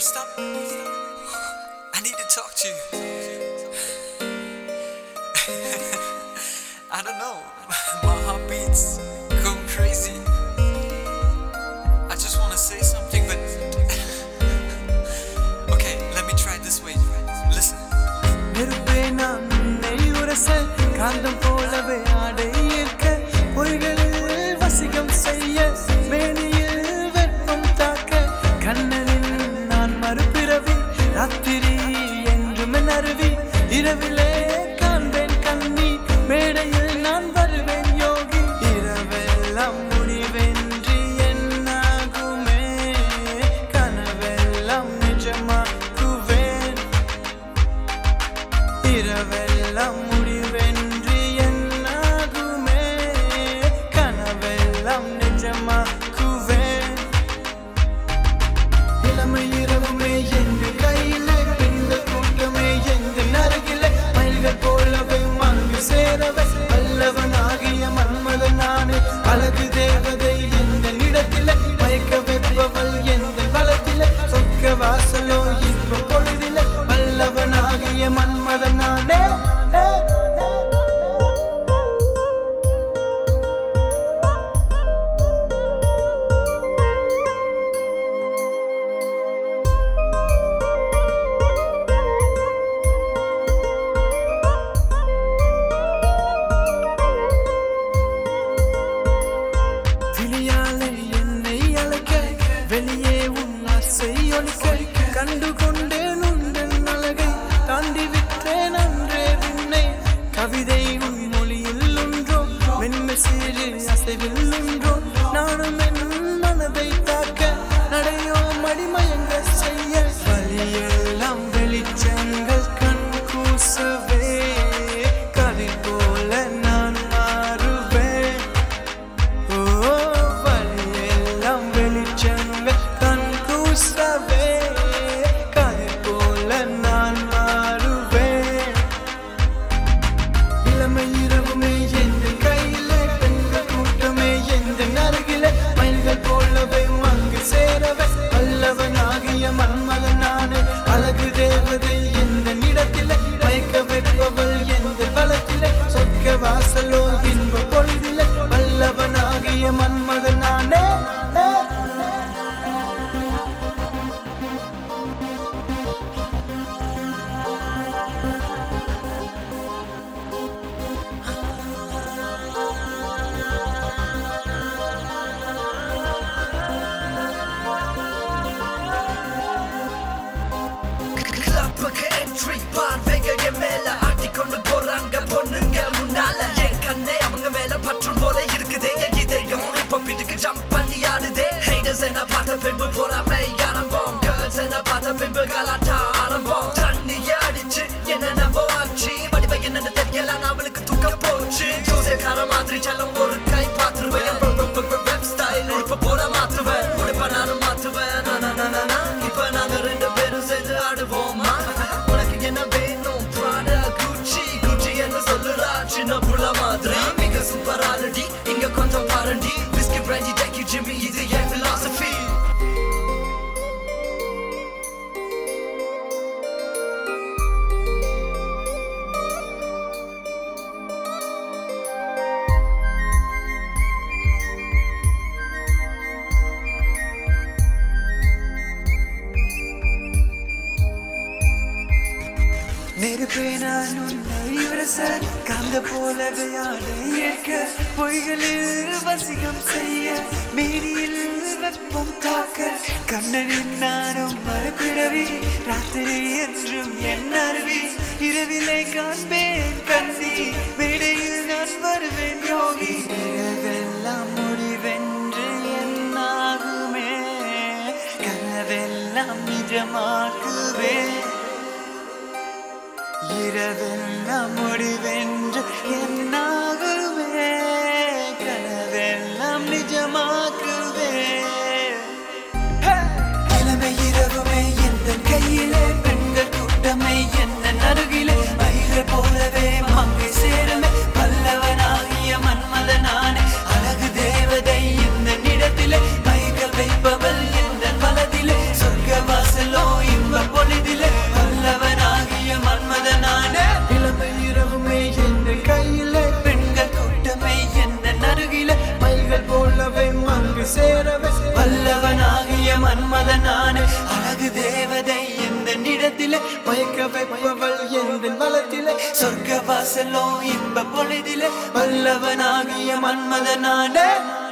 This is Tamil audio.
stop? I need to talk to you. I don't know. My heart beats go crazy. I just want to say something, but. okay, let me try this way. Listen. நெருப்பே நான் உன்னை உரச காந்தம் போலவே ஆடை ஏற்க பொய்களில் வசிகம் செய்ய மேனியில் வெப்பம் தாக்க கண்ணனின் நான் மறுபிறவி ராத்திரி என்றும் என் அருவி இரவிலே காண்பேன் கண்ணி மேடையில் நான் வருவேன் யோகி இரவெல்லாம் முடிவென்றி என்னாகுமே கனவெல்லாம் நிஜமாக்குவேன் இரவெல்லாம் முடிவென்று என்னாகுமே கனவெல்லாம் நிஜமாக்குவேன் இளமை இரவுமே எங்க கையிலே பெண்கள் கூட்டமே எங்க அருகிலே மயில்கள் போலவே மங்கு சேரவே வல்லவனாகிய மன்மதன் நானே அழகு தேவதை எந்த இடத்திலே மயக்க வைப்பவள் எந்த பலத்திலே சொக்க வாசலோ இப்ப பொழுதிலே வல்லவனாகிய மன்மதன் நானே விழியாலே என்னை அழைக்க வெளியே உன் ஆசை ஒலிக்க கண்டு கொண்டேன் உந்தன் அழகை தாண்டி விட்டேன் அன்றே விண்ணை கவிதை உன் மொழியில் ஒன்றோ மென்மை சிறு அசைவில் ஒன்றோ நானும் என் மனதை தாக்க நடையோ மடிமயங்க செய்ய வழியெல்லாம் வெளிச்சங்கள் கண் கூசவே கதிர் போல நான் மாறுவேன் ஓ வழியெல்லாம் வெளிச்சங்கள் கண் கூசவே கதிர் போல நான் மாறுவேன் இளமை இரவுமே எந்த கையிலே பெண்கள் கூட்டமே எந்த அருகிலே மயில்கள் போலவே அங்கு சேரவே வல்லவனாகிய மன்மகன் நானே அழகு தேவதை எந்த இடத்திலே மயக்க வைப்பவள் எந்த பலத்திலே சொர்க்க வாசலோ இன்ப பொழுதிலே வல்லவனாகிய மன்மகன் நானே கிளப்புக்கு entry பார்வைகள் என் மேல ஆட்டிக்கொண்டு போறாங்க பொண்ணுங்க முன்னால என் கண்ணே அவங்க மேல பற்றும் போல இருக்குதே என் இதயம் இப்ப பின்னுக்கு ஜம்ப் பண்ணி ஆடுதே haters என்ன பார்த்த பின்பு பொறாமை ஆரம்பம் girls என்ன பார்த்த பின்பு கலாட்டா ஆரம்பம் தண்ணி அடிச்சு என்ன நம்ப ஆச்சு வடிவ என்னன்னு தெரியல நான் அவளுக்கு தூக்க போச்சு ஜோசியக்கார மாதிரி செல்லம் ஒரு கை பார்த்துருவேன் வெப் ஸ்டைல் இப்ப போட மாத்துவேன் உடுப்ப நானும் மாத்துவேன் na, na, na, na, na. இப்ப நாங்க ரெண்டு பேரும் சேர்ந்து ஆடுவோமா உனக்கு என்ன வேணும் Prada, Gucci, Gucci என்று சொல்லுறா சின்ன புள்ள மாதிரி மிக சூப்பர் ஆல்ரெடி இங்க கொஞ்சம் பாரண்டி விஸ்கி பிராண்டி ஜாக்கி ஜிம்மி இது என் philosophy நெருப்பே நான் உன்னை உரச காந்த போலவே ஆடை ஏற்க பொய்களில் வசிகம் செய்ய மேனியில் வெப்பம் தாக்க கண்ணனின் நானும் மறுபிறவி ராத்திரி என்றும் என் அருவி இரவிலே காண்பேன் கண்ணி மேடையில் நான் வருவேன் யோகி இரவெல்லாம் முடிவென்று என்னாகுமே கனவெல்லாம் நிஜமாக்குவேன் இரவெல்லாம் முடிவென்று என்னாகுவே கனவெல்லாம் நிஜமாக்குவே இளமை இரவுமே எந்த கையிலே பெண்கள் கூட்டமை என்ன அருகிலே மயில்கள் போலவே மங்கை சேருமே பல்லவனாகிய மன்மதனானே அழகு தேவதை இந்த நிலத்திலே மயக்க வைப்பவள் எந்த பலத்திலே சொர்க்க வாசலோ பொழுதிலே மயக்க வைப்பவள் எந்த வளத்திலே சொர்க்க வாசலோ இன்ப பொழுதிலே வல்லவனாகிய மன்மதனானே